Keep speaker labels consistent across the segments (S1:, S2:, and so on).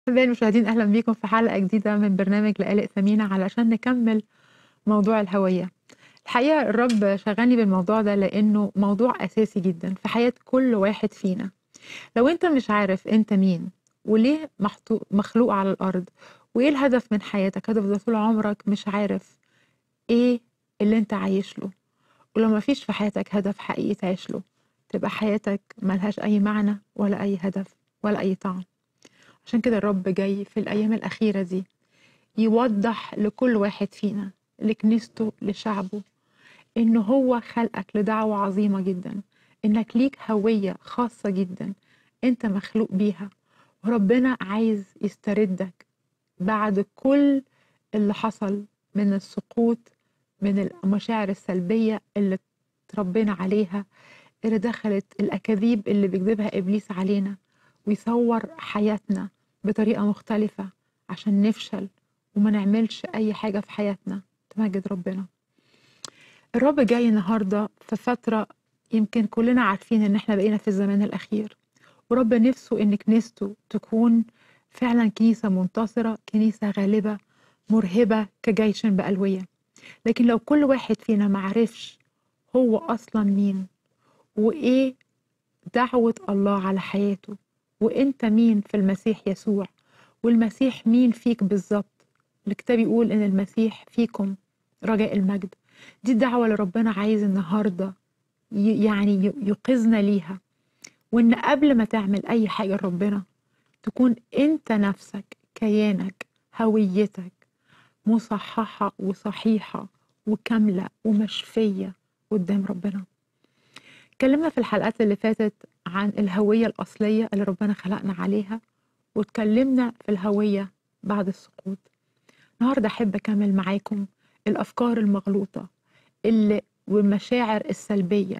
S1: أحبائي المشاهدين أهلا بيكم في حلقة جديدة من برنامج لآلئ ثمينة علشان نكمل موضوع الهوية الحقيقة الرب شغلني بالموضوع ده لأنه موضوع أساسي جدا في حياة كل واحد فينا لو أنت مش عارف أنت مين وليه محطو- مخلوق على الأرض وإيه الهدف من حياتك هتفضل طول عمرك مش عارف إيه اللي أنت عايش له ولو مفيش في حياتك هدف حقيقي تعيش له تبقى حياتك ملهاش أي معنى ولا أي هدف ولا أي طعم عشان كده الرب جاي في الأيام الأخيرة دي يوضح لكل واحد فينا لكنيسته لشعبه إن هو خلقك لدعوة عظيمة جدا إنك ليك هوية خاصة جدا أنت مخلوق بيها وربنا عايز يستردك بعد كل اللي حصل من السقوط من المشاعر السلبية اللي تربينا عليها اللي دخلت الأكاذيب اللي بيكذبها إبليس علينا ويصور حياتنا بطريقة مختلفة عشان نفشل وما نعملش أي حاجة في حياتنا تمجد ربنا الرب جاي النهاردة في فترة يمكن كلنا عارفين إن إحنا بقينا في الزمان الأخير ورب نفسه إن كنيسته تكون فعلا كنيسة منتصرة كنيسة غالبة مرهبة كجيش بألوية لكن لو كل واحد فينا معرفش هو أصلا مين وإيه دعوة الله على حياته وإنت مين في المسيح يسوع والمسيح مين فيك بالظبط الكتاب يقول إن المسيح فيكم رجاء المجد دي الدعوة اللي ربنا عايز النهاردة ي- يعني ي- يوقظنا ليها وإن قبل ما تعمل أي حاجة لربنا تكون أنت نفسك كيانك هويتك مصححة وصحيحة وكاملة ومشفية قدام ربنا اتكلمنا في الحلقات اللي فاتت عن الهوية الأصلية اللي ربنا خلقنا عليها واتكلمنا في الهوية بعد السقوط النهاردة أحب أكمل معاكم الأفكار المغلوطة اللي والمشاعر السلبية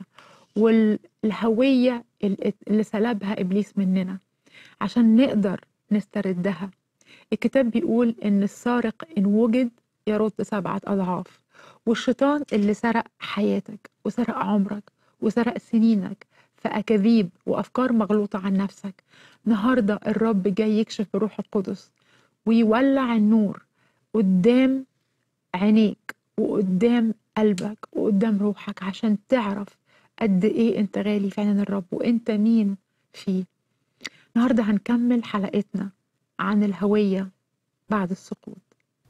S1: والهوية اللي اللي سلبها إبليس مننا عشان نقدر نستردها الكتاب بيقول إن السارق إن وجد يرد سبعة أضعاف والشيطان اللي سرق حياتك وسرق عمرك وسرق سنينك في أكاذيب وأفكار مغلوطة عن نفسك النهاردة الرب جاي يكشف بروح القدس ويولع النور قدام عينيك وقدام قلبك وقدام روحك عشان تعرف قد ايه انت غالي في عين الرب وانت مين فيه النهارده هنكمل حلقتنا عن الهوية بعد السقوط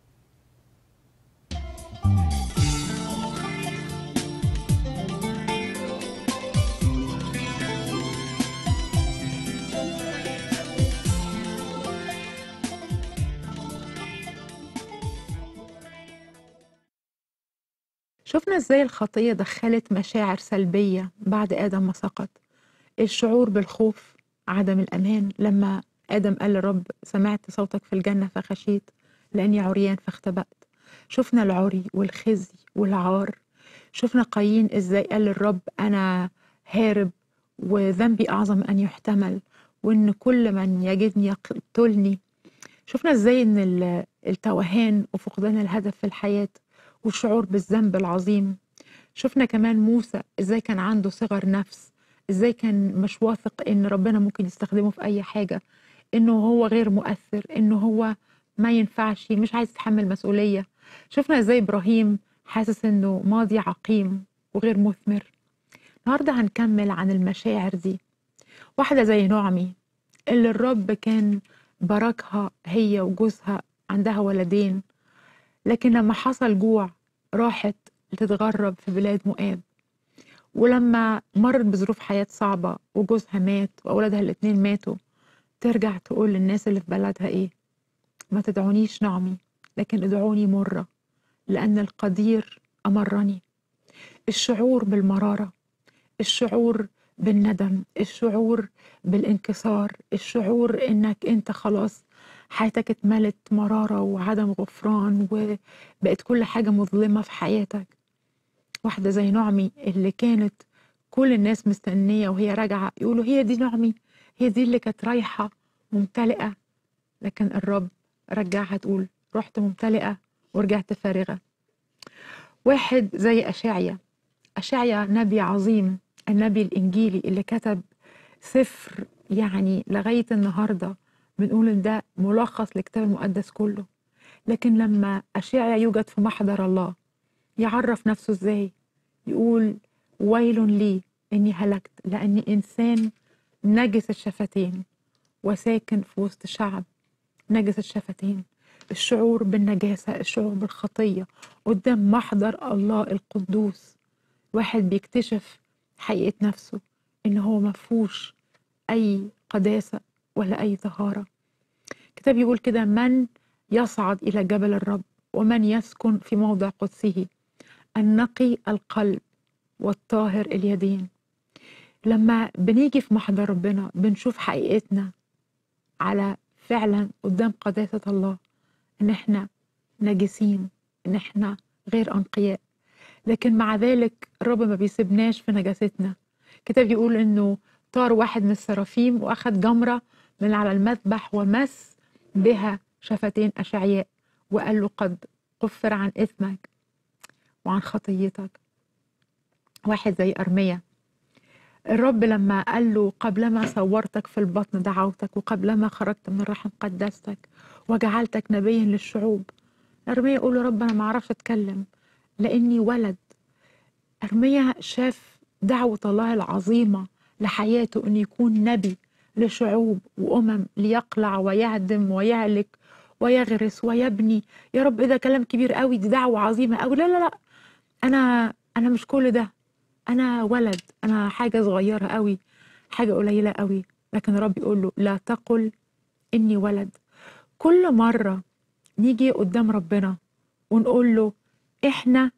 S1: شفنا ازاي الخطية دخلت مشاعر سلبية بعد آدم ما سقط الشعور بالخوف عدم الأمان لما آدم قال للرب سمعت صوتك في الجنة فخشيت لأني عريان فاختبأت شفنا العري والخزي والعار شفنا قايين ازاي قال للرب أنا هارب وذنبي أعظم أن يحتمل وإن كل من يجدني يقتلني شفنا ازاي ان ال- التوهان وفقدان الهدف في الحياة والشعور بالذنب العظيم شفنا كمان موسى ازاي كان عنده صغر نفس ازاي كان مش واثق ان ربنا ممكن يستخدمه في اي حاجة انه هو غير مؤثر انه هو ما ينفعش مش عايز يتحمل مسؤولية شفنا ازاي ابراهيم حاسس انه ماضي عقيم وغير مثمر النهارده هنكمل عن المشاعر دي واحدة زي نعمي اللي الرب كان باركها هي وجوزها عندها ولدين لكن لما حصل جوع راحت تتغرب في بلاد مؤاب ولما مرت بظروف حياة صعبة وجوزها مات وأولادها الاتنين ماتوا ترجع تقول للناس اللي في بلدها إيه ما تدعونيش نعمي لكن ادعوني مرة لأن القدير أمرني الشعور بالمرارة الشعور بالندم الشعور بالانكسار الشعور انك انت خلاص حياتك اتملت مرارة وعدم غفران وبقت كل حاجة مظلمة في حياتك واحدة زي نعمي اللي كانت كل الناس مستنية وهي راجعة يقولوا هي دي نعمي هي دي اللي كانت رايحة ممتلئة لكن الرب رجعها تقول رحت ممتلئة ورجعت فارغة واحد زي أشعيا أشعيا نبي عظيم النبي الإنجيلي اللي كتب سفر يعني لغاية النهاردة بنقول إن ده ملخص للكتاب المقدس كله لكن لما أشعيا يوجد في محضر الله يعرف نفسه إزاي يقول ويل لي إني هلكت لأني إنسان نجس الشفتين وساكن في وسط شعب نجس الشفتين الشعور بالنجاسة الشعور بالخطية قدام محضر الله القدوس واحد بيكتشف حقيقة نفسه إن هو مفهوش أي قداسة ولا أي طهارة الكتاب يقول كده من يصعد إلى جبل الرب ومن يسكن في موضع قدسه النقي القلب والطاهر اليدين لما بنيجي في محضر ربنا بنشوف حقيقتنا على فعلا قدام قداسة الله إن إحنا نجسين إن إحنا غير أنقياء لكن مع ذلك الرب ما بيسيبناش في نجاستنا الكتاب يقول إنه طار واحد من السرافيم وأخذ جمرة من على المذبح ومس بها شفتين أشعياء وقال له قد غفر عن إثمك وعن خطيتك واحد زي أرميا الرب لما قال له قبلما صورتك في البطن دعوتك وقبلما خرجت من الرحم قدستك وجعلتك نبيا للشعوب أرميا يقول له رب أنا ما أعرفش أتكلم لأني ولد أرميا شاف دعوة الله العظيمة لحياته أن يكون نبي لشعوب وأمم ليقلع ويهدم ويهلك ويغرس ويبني يا رب ده كلام كبير قوي دي دعوة عظيمة قوي لا لا لا أنا أنا مش كل ده أنا ولد أنا حاجة صغيرة قوي حاجة قليلة قوي لكن الرب يقول له لا تقل إني ولد كل مرة نيجي قدام ربنا ونقول له إحنا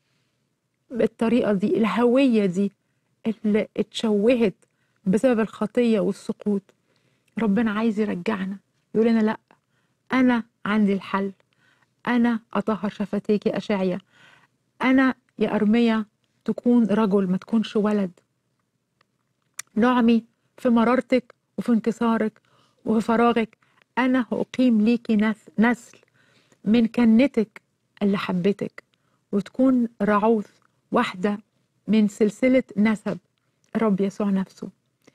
S1: بالطريقة دي الهوية دي اللي اتشوهت بسبب الخطية والسقوط ربنا عايز يرجعنا يقول لنا لا أنا عندي الحل أنا أطهر شفتيك يا أشعيا أنا يا أرميا تكون رجل ما تكونش ولد نعمي في مرارتك وفي انكسارك وفي فراغك أنا هأقيم ليكي نسل من كنتك اللي حبتك وتكون رعوث واحدة من سلسلة نسب الرب يسوع نفسه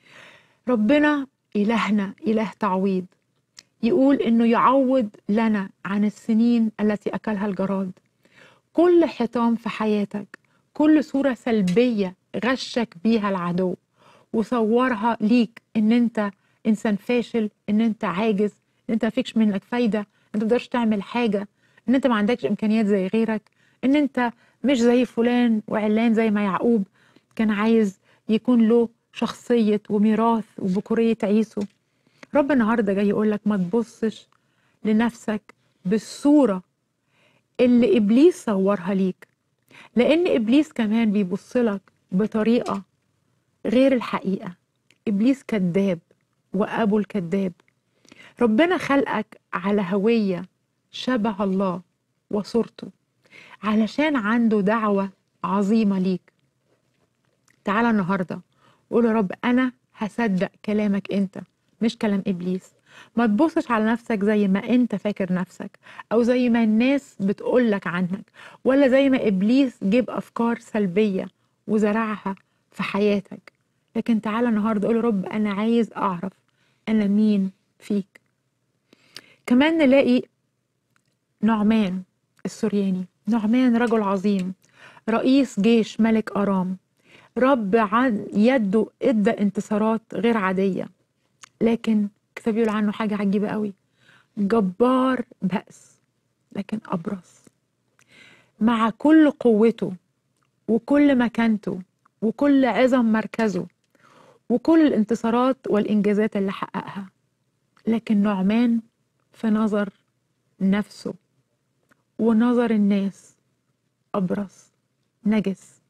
S1: ربنا إلهنا إله تعويض يقول إنه يعوض لنا عن السنين التي أكلها الجراد كل حطام في حياتك كل صورة سلبية غشك بيها العدو وصورها ليك إن أنت إنسان فاشل إن أنت عاجز إن أنت مفيكش منك فايدة إن أنت متقدرش تعمل حاجة إن أنت ما عندكش إمكانيات زي غيرك إن أنت مش زي فلان وعلان زي ما يعقوب كان عايز يكون له شخصية وميراث وبكورية عيسو رب النهاردة جاي يقول لك ما تبصش لنفسك بالصورة اللي إبليس صورها ليك لأن إبليس كمان بيبص لك بطريقة غير الحقيقة إبليس كذاب وأبو الكذاب ربنا خلقك على هوية شبه الله وصورته علشان عنده دعوة عظيمة ليك تعالى النهاردة قول يا رب أنا هصدق كلامك أنت مش كلام إبليس ما تبصش على نفسك زي ما أنت فاكر نفسك أو زي ما الناس بتقولك عنك ولا زي ما إبليس جيب أفكار سلبية وزرعها في حياتك لكن تعالى النهاردة قول يا رب أنا عايز أعرف أنا مين فيك كمان نلاقي نعمان السورياني نعمان رجل عظيم رئيس جيش ملك أرام رب عن يده ادى انتصارات غير عادية لكن الكتاب بيقول عنه حاجة عجيبة قوي جبار بأس لكن أبرص مع كل قوته وكل مكانته وكل عظم مركزه وكل الانتصارات والإنجازات اللي حققها لكن نعمان في نظر نفسه ونظر الناس أبرص نجس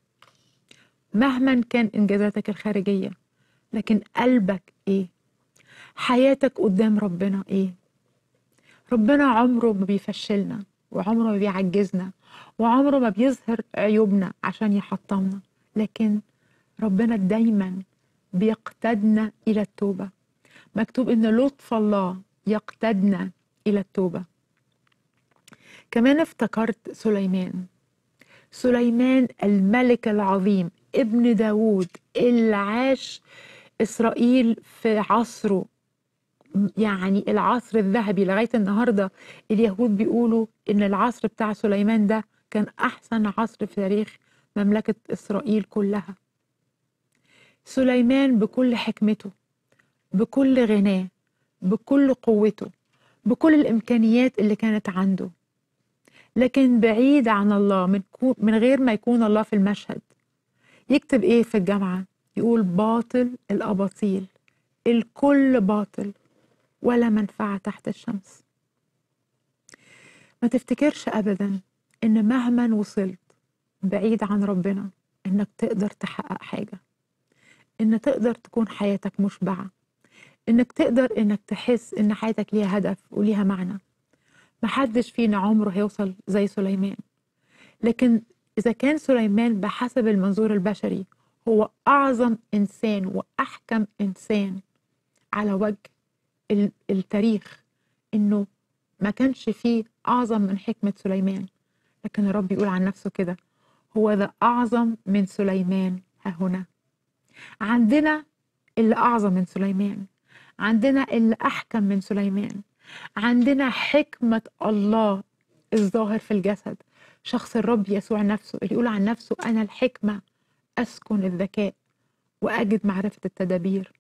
S1: مهما كان إنجازاتك الخارجية لكن قلبك إيه حياتك قدام ربنا إيه ربنا عمره ما بيفشلنا وعمره ما بيعجزنا وعمره ما بيظهر عيوبنا عشان يحطمنا لكن ربنا دايما بيقتدنا إلى التوبة مكتوب إن لطف الله يقتدنا إلى التوبة كمان افتكرت سليمان سليمان الملك العظيم ابن داود اللي عاش إسرائيل في عصره يعني العصر الذهبي لغاية النهاردة اليهود بيقولوا إن العصر بتاع سليمان ده كان أحسن عصر في تاريخ مملكة إسرائيل كلها سليمان بكل حكمته بكل غناه بكل قوته بكل الإمكانيات اللي كانت عنده لكن بعيد عن الله من, من غير ما يكون الله في المشهد يكتب إيه في الجامعة يقول باطل الأباطيل الكل باطل ولا منفعة تحت الشمس ما تفتكرش أبدا إن مهما وصلت بعيد عن ربنا إنك تقدر تحقق حاجة إن تقدر تكون حياتك مشبعة إنك تقدر إنك تحس إن حياتك ليها هدف وليها معنى محدش فينا عمره هيوصل زي سليمان لكن إذا كان سليمان بحسب المنظور البشري هو أعظم إنسان وأحكم إنسان على وجه التاريخ إنه ما كانش فيه أعظم من حكمة سليمان لكن الرب يقول عن نفسه كده هو ذا أعظم من سليمان ها هنا عندنا اللي أعظم من سليمان عندنا اللي أحكم من سليمان عندنا حكمة الله الظاهر في الجسد شخص الرب يسوع نفسه اللي يقول عن نفسه أنا الحكمة أسكن الذكاء وأجد معرفة التدابير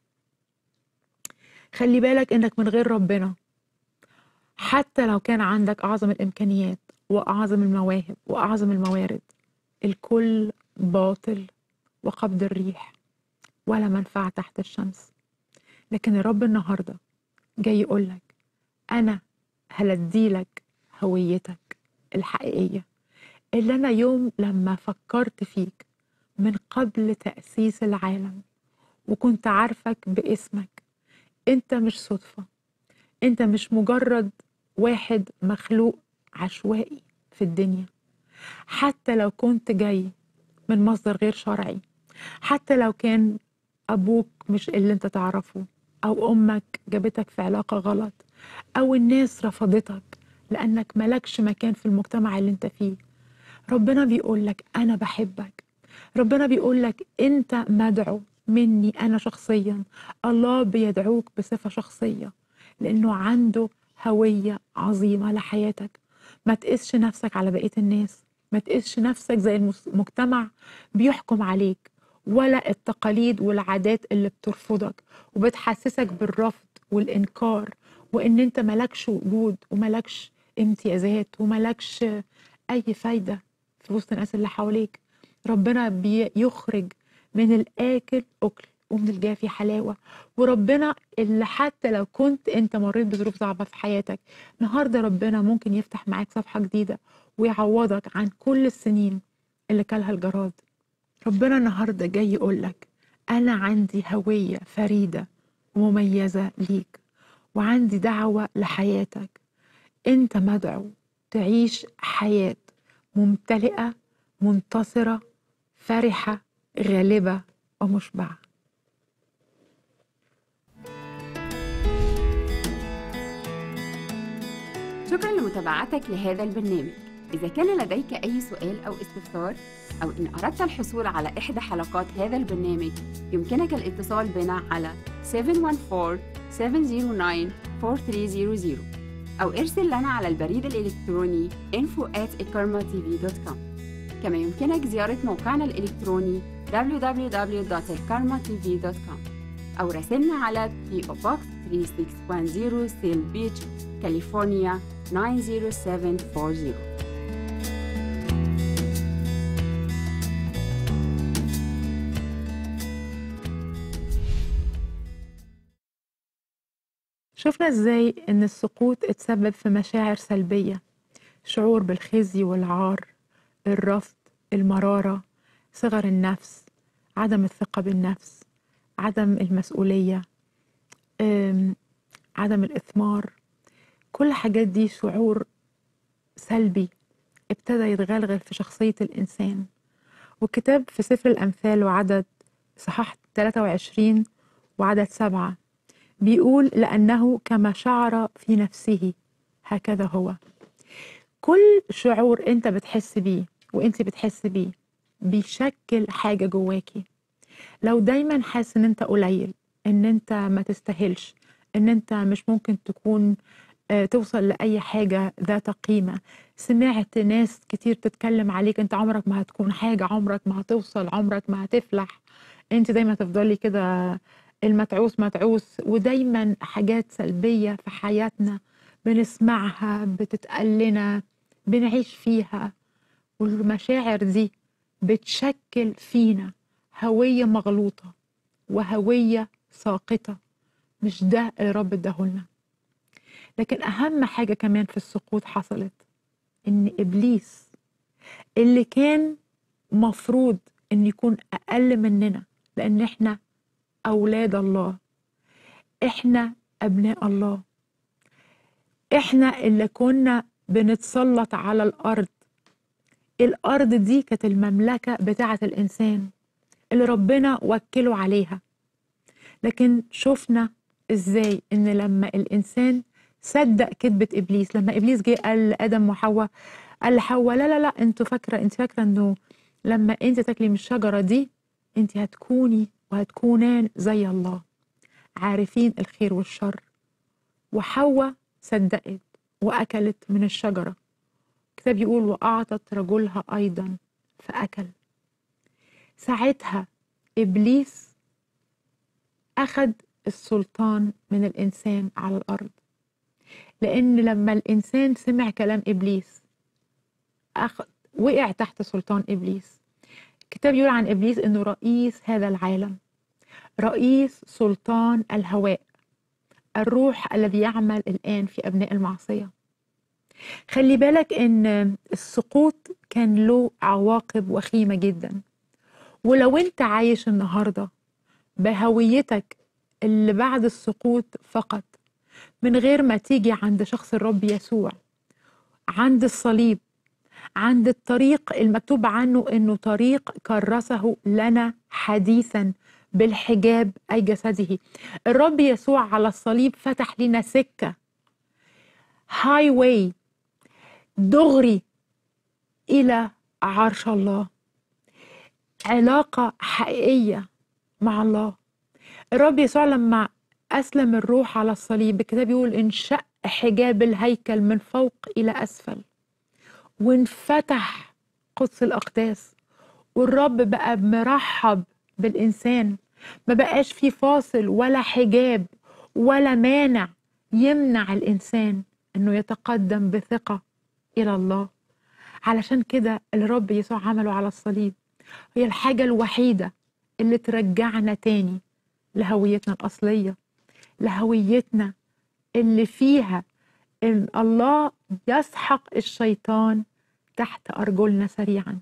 S1: خلي بالك إنك من غير ربنا حتى لو كان عندك أعظم الإمكانيات وأعظم المواهب وأعظم الموارد الكل باطل وقبض الريح ولا منفعة تحت الشمس لكن الرب النهاردة جاي يقولك أنا هلديلك هويتك الحقيقية اللي أنا يوم لما فكرت فيك من قبل تأسيس العالم وكنت عارفك باسمك أنت مش صدفة أنت مش مجرد واحد مخلوق عشوائي في الدنيا حتى لو كنت جاي من مصدر غير شرعي حتى لو كان أبوك مش اللي أنت تعرفه أو أمك جابتك في علاقة غلط أو الناس رفضتك لأنك ملكش مكان في المجتمع اللي أنت فيه ربنا بيقول لك أنا بحبك ربنا بيقول لك أنت مدعو مني أنا شخصيا الله بيدعوك بصفة شخصية لأنه عنده هوية عظيمة لحياتك ما تقسش نفسك على بقية الناس ما تقسش نفسك زي المجتمع بيحكم عليك ولا التقاليد والعادات اللي بترفضك وبتحسسك بالرفض والإنكار وإن أنت ملكش وجود وملكش امتيازات وملكش أي فايدة في وسط الناس اللي حواليك ربنا بيخرج من الآكل أكل ومن الجافي حلاوة وربنا اللي حتى لو كنت انت مريت بظروف صعبة في حياتك النهاردة ربنا ممكن يفتح معاك صفحة جديدة ويعوضك عن كل السنين اللي كلها الجراد ربنا النهاردة جاي يقولك أنا عندي هوية فريدة ومميزة ليك وعندي دعوة لحياتك أنت مدعو تعيش حياة ممتلئة منتصرة فرحة غالبة ومشبعة
S2: شكرا لمتابعتك لهذا البرنامج إذا كان لديك أي سؤال أو استفسار أو إن أردت الحصول على إحدى حلقات هذا البرنامج يمكنك الاتصال بنا على 714-709-4300 أو ارسل لنا على البريد الإلكتروني info at كما يمكنك زيارة موقعنا الإلكتروني www.elkarmatv.com أو راسلنا على PO Box 3610 سيل بيتش كاليفورنيا 90740
S1: شفنا ازاي ان السقوط اتسبب في مشاعر سلبية شعور بالخزي والعار الرفض المرارة صغر النفس عدم الثقة بالنفس عدم المسؤولية عدم الإثمار كل الحاجات دي شعور سلبي ابتدى يتغلغل في شخصية الإنسان والكتاب في سفر الأمثال وعدد صحاح 23 وعدد سبعة بيقول لأنه كما شعر في نفسه هكذا هو كل شعور أنت بتحس بيه وأنت بتحس بيه بيشكل حاجة جواكي لو دايما حاسس ان انت قليل ان انت ما تستاهلش ان انت مش ممكن تكون آه، توصل لاي حاجه ذات قيمه سمعت ناس كتير تتكلم عليك انت عمرك ما هتكون حاجه عمرك ما هتوصل عمرك ما هتفلح انت دايما تفضلي كده المتعوس متعوس ودايما حاجات سلبيه في حياتنا بنسمعها بتتقلنا بنعيش فيها والمشاعر دي بتشكل فينا هويه مغلوطه وهويه ساقطه مش ده اللي رب اداهولنا لكن اهم حاجه كمان في السقوط حصلت ان ابليس اللي كان مفروض ان يكون اقل مننا لان احنا اولاد الله احنا ابناء الله احنا اللي كنا بنتسلط على الارض الارض دي كانت المملكه بتاعه الانسان اللي ربنا وكله عليها لكن شفنا ازاي ان لما الانسان صدق كذبه ابليس لما ابليس جه قال لادم وحواء قال لحواء لا لا لا انتوا فاكره انت فاكره انه لما انت تاكلي من الشجره دي انت هتكوني وهتكونان زي الله عارفين الخير والشر وحواء صدقت واكلت من الشجره الكتاب يقول واعطت رجلها ايضا فاكل ساعتها ابليس اخذ السلطان من الانسان على الارض لان لما الانسان سمع كلام ابليس أخذ وقع تحت سلطان ابليس الكتاب يقول عن ابليس انه رئيس هذا العالم رئيس سلطان الهواء الروح الذي يعمل الان في ابناء المعصيه خلي بالك ان السقوط كان له عواقب وخيمه جدا ولو انت عايش النهارده بهويتك اللي بعد السقوط فقط من غير ما تيجي عند شخص الرب يسوع عند الصليب عند الطريق المكتوب عنه انه طريق كرسه لنا حديثا بالحجاب اي جسده الرب يسوع على الصليب فتح لنا سكه هاي واي دغري الى عرش الله علاقه حقيقيه مع الله الرب يسوع لما أسلم الروح على الصليب الكتاب يقول انشق حجاب الهيكل من فوق إلى أسفل وانفتح قدس الأقداس والرب بقى مرحب بالإنسان ما بقاش في فاصل ولا حجاب ولا مانع يمنع الإنسان إنه يتقدم بثقة إلى الله علشان كده الرب يسوع عمله على الصليب هي الحاجة الوحيدة اللي ترجعنا تاني لهويتنا الأصلية لهويتنا اللي فيها إن الله يسحق الشيطان تحت أرجلنا سريعا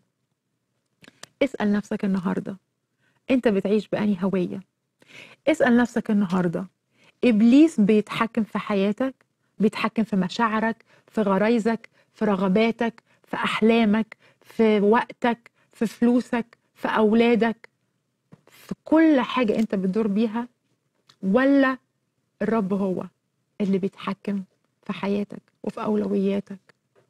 S1: اسأل نفسك النهاردة أنت بتعيش بأني هوية اسأل نفسك النهاردة إبليس بيتحكم في حياتك بيتحكم في مشاعرك في غرايزك في رغباتك في أحلامك في وقتك في فلوسك في أولادك في كل حاجة أنت بتدور بيها ولا الرب هو اللي بيتحكم في حياتك وفي أولوياتك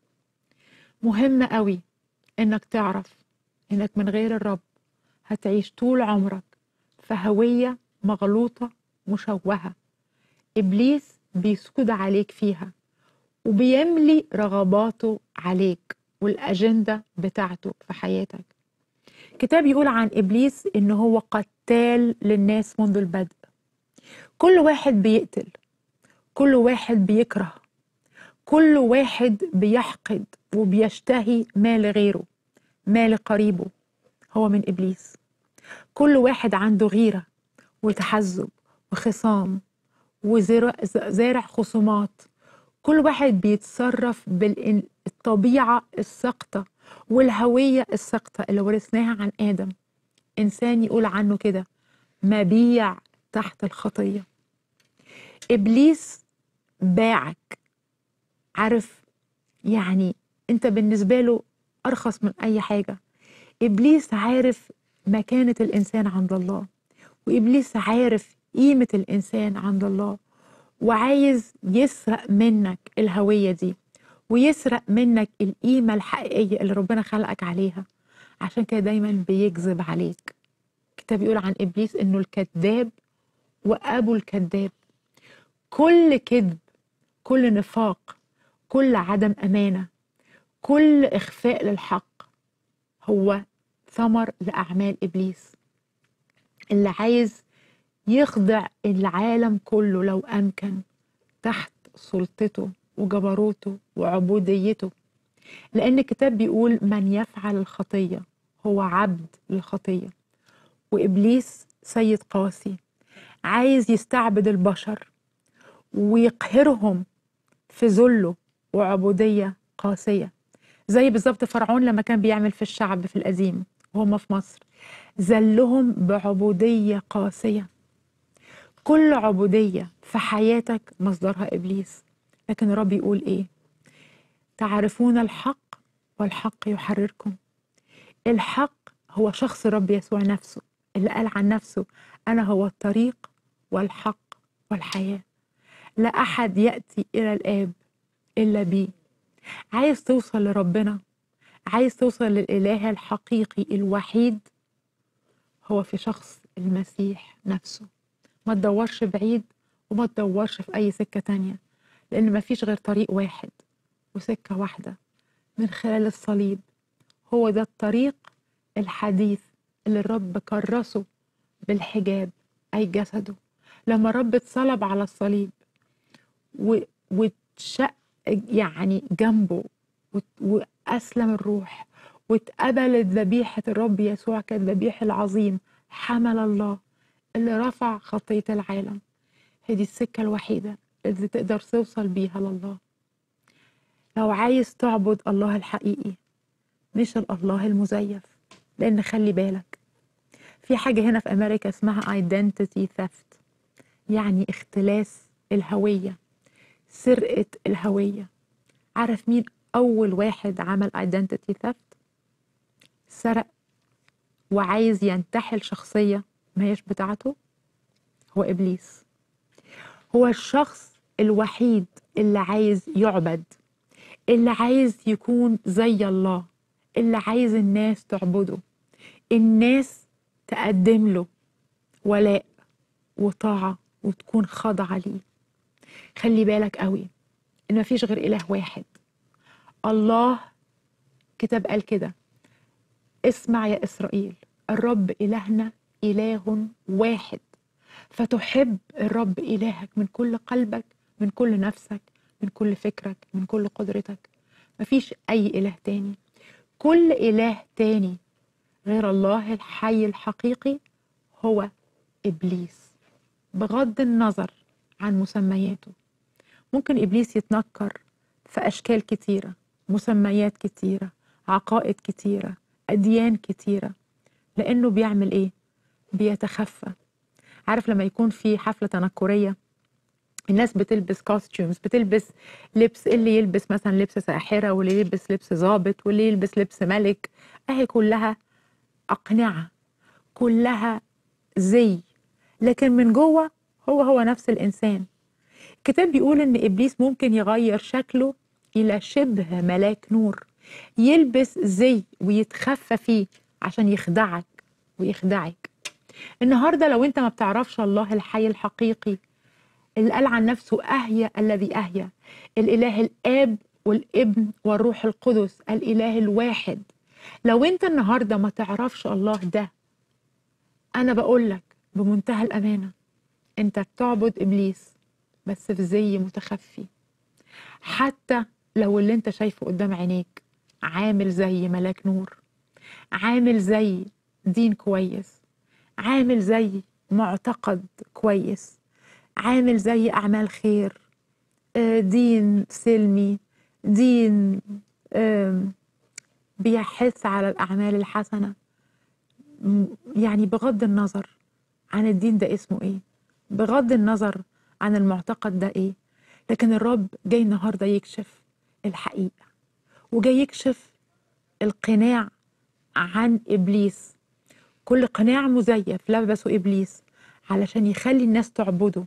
S1: مهم قوي إنك تعرف إنك من غير الرب هتعيش طول عمرك في هوية مغلوطة مشوهة إبليس بيسكد عليك فيها وبيملي رغباته عليك والأجندة بتاعته في حياتك كتاب يقول عن إبليس إن هو قتال للناس منذ البدء كل واحد بيقتل كل واحد بيكره كل واحد بيحقد وبيشتهي ما لغيره ما لقريبه هو من إبليس كل واحد عنده غيرة وتحزب وخصام وزارع خصومات كل واحد بيتصرف بالطبيعة الساقطة والهوية الساقطة اللي ورثناها عن آدم إنسان يقول عنه كده مبيع تحت الخطية إبليس باعك عارف يعني أنت بالنسبة له أرخص من أي حاجة إبليس عارف مكانة الإنسان عند الله وإبليس عارف قيمة الإنسان عند الله وعايز يسرق منك الهوية دي ويسرق منك القيمة الحقيقية اللي ربنا خلقك عليها عشان كده دايما بيكذب عليك الكتاب يقول عن إبليس إنه الكذاب وأبو الكذاب كل كذب كل نفاق كل عدم امانه كل اخفاء للحق هو ثمر لاعمال ابليس اللي عايز يخضع العالم كله لو امكن تحت سلطته وجبروته وعبوديته لان الكتاب بيقول من يفعل الخطيه هو عبد للخطيه وابليس سيد قاسي عايز يستعبد البشر ويقهرهم في ذله وعبوديه قاسيه زي بالظبط فرعون لما كان بيعمل في الشعب في القديم وهم في مصر ذلهم بعبوديه قاسيه كل عبوديه في حياتك مصدرها ابليس لكن الرب يقول ايه تعرفون الحق والحق يحرركم الحق هو شخص الرب يسوع نفسه اللي قال عن نفسه انا هو الطريق والحق والحياه لا احد ياتي الى الاب الا بي عايز توصل لربنا عايز توصل للاله الحقيقي الوحيد هو في شخص المسيح نفسه ما تدورش بعيد وما تدورش في اي سكه تانية لان مفيش غير طريق واحد وسكه واحده من خلال الصليب هو ده الطريق الحديث اللي الرب كرسه بالحجاب أي جسده لما الرب اتصلب على الصليب و... واتشق يعني جنبه وت... وأسلم الروح واتقبلت ذبيحة الرب يسوع كالذبيح العظيم حمل الله اللي رفع خطية العالم هي دي السكة الوحيدة اللي تقدر توصل بيها لله لو عايز تعبد الله الحقيقي مش الله المزيف لأن خلي بالك في حاجة هنا في أمريكا اسمها identity theft يعني اختلاس الهوية سرقة الهوية عارف مين أول واحد عمل identity theft سرق وعايز ينتحل شخصية ما هيش بتاعته هو إبليس هو الشخص الوحيد اللي عايز يعبد اللي عايز يكون زي الله اللي عايز الناس تعبده الناس تقدم له ولاء وطاعة وتكون خاضعة ليه خلي بالك قوي إن مفيش غير إله واحد الله كتاب قال كده اسمع يا إسرائيل الرب إلهنا إله واحد فتحب الرب إلهك من كل قلبك من كل نفسك من كل فكرك من كل قدرتك مفيش أي إله تاني كل إله تاني غير الله الحي الحقيقي هو إبليس بغض النظر عن مسمياته ممكن إبليس يتنكر في أشكال كتيرة مسميات كتيرة عقائد كتيرة أديان كتيرة لأنه بيعمل إيه؟ بيتخفى عارف لما يكون في حفلة تنكرية الناس بتلبس كوستيومز بتلبس لبس اللي يلبس مثلا لبس ساحرة واللي يلبس لبس ظابط واللي يلبس لبس ملك اهي كلها أقنعة كلها زي لكن من جوه هو هو نفس الإنسان الكتاب بيقول إن إبليس ممكن يغير شكله إلى شبه ملاك نور يلبس زي ويتخفى فيه عشان يخدعك ويخدعك النهارده لو انت ما بتعرفش الله الحي الحقيقي اللي قال عن نفسه أهيا الذي أهيا الإله الآب والابن والروح القدس الإله الواحد لو انت النهارده ما تعرفش الله ده انا بقول لك بمنتهى الامانه انت بتعبد ابليس بس في زي متخفي حتى لو اللي انت شايفه قدام عينيك عامل زي ملاك نور عامل زي دين كويس عامل زي معتقد كويس عامل زي اعمال خير آه، دين سلمي دين آم، بيحث على الأعمال الحسنة م- يعني بغض النظر عن الدين ده اسمه ايه بغض النظر عن المعتقد ده ايه لكن الرب جاي النهارده يكشف الحقيقة وجاي يكشف القناع عن إبليس كل قناع مزيف لبسه إبليس علشان يخلي الناس تعبده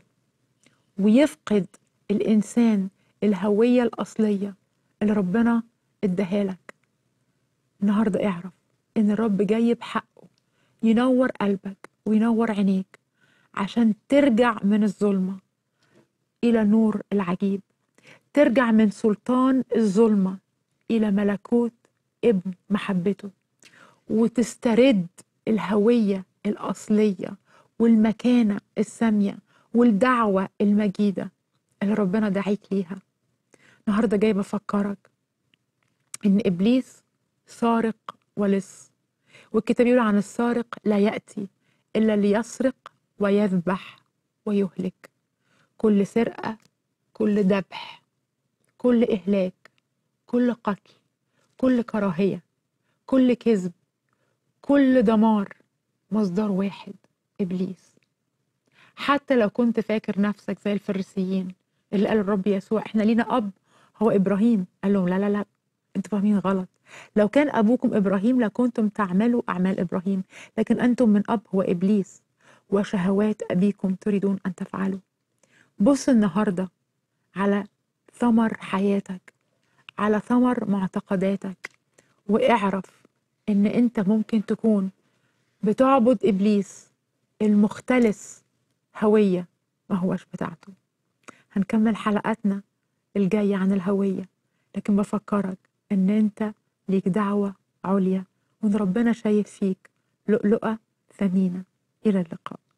S1: ويفقد الإنسان الهوية الأصلية اللي ربنا اداها لك النهارده اعرف ان الرب جاي بحقه ينور قلبك وينور عينيك عشان ترجع من الظلمه إلى نور العجيب ترجع من سلطان الظلمة إلى ملكوت ابن محبته وتسترد الهوية الأصلية والمكانة السامية والدعوة المجيدة اللي ربنا دعيك ليها النهاردة جاي بفكرك إن إبليس سارق ولص والكتاب يقول عن السارق لا يأتي إلا ليسرق ويذبح ويهلك كل سرقة كل ذبح كل إهلاك كل قتل كل كراهية كل كذب كل دمار مصدر واحد إبليس حتى لو كنت فاكر نفسك زي الفريسيين اللي قال الرب يسوع احنا لينا أب هو إبراهيم قال لهم لا لا لا انتوا فاهمين غلط لو كان أبوكم إبراهيم لكنتم تعملوا أعمال إبراهيم لكن أنتم من أب هو إبليس وشهوات أبيكم تريدون أن تفعلوا بص النهاردة على ثمر حياتك على ثمر معتقداتك واعرف ان انت ممكن تكون بتعبد ابليس المختلس هوية ما هوش بتاعته هنكمل حلقاتنا الجاية عن الهوية لكن بفكرك ان انت ليك دعوة عليا وان ربنا شايف فيك لؤلؤة ثمينة الى اللقاء